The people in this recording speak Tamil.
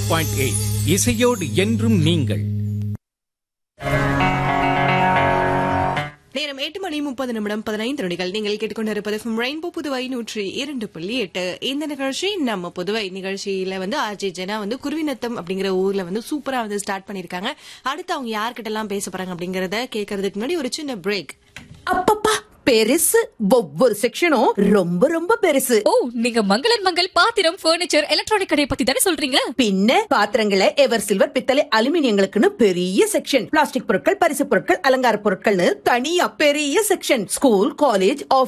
பாயிண்ட் எயிட் இசையோடு என்றும் நீங்கள் நேரம் எட்டு மணி முப்பது நிமிடம் பதினைந்து நொடிகள் நீங்கள் கேட்டுக்கொண்டிருப்பது ஃப்ரம் ரெயின்போ புதுவை நூற்றி இரண்டு புள்ளி எட்டு இந்த நிகழ்ச்சி நம்ம புதுவை நிகழ்ச்சியில வந்து ஆர்ஜே ஜெனா வந்து குருவிநத்தம் அப்படிங்கிற ஊர்ல வந்து சூப்பரா வந்து ஸ்டார்ட் பண்ணிருக்காங்க அடுத்து அவங்க யார்கிட்ட எல்லாம் பேச போறாங்க அப்படிங்கறத கேட்கறதுக்கு முன்னாடி ஒரு சின்ன பிரேக் அப்பப்பா பெருசு ஒவ்வொரு செக்ஷனும் ரொம்ப ரொம்ப பெருசு ஓ நீங்க மங்களன் மங்கள் பாத்திரம் பர்னிச்சர் எலக்ட்ரானிக் கடையை பத்தி தானே சொல்றீங்க பின்ன பாத்திரங்களை எவர் சில்வர் பித்தளை அலுமினியங்களுக்குன்னு பெரிய செக்ஷன் பிளாஸ்டிக் பொருட்கள் பரிசு பொருட்கள் அலங்கார பொருட்கள்னு தனியா பெரிய செக்ஷன் ஸ்கூல் காலேஜ்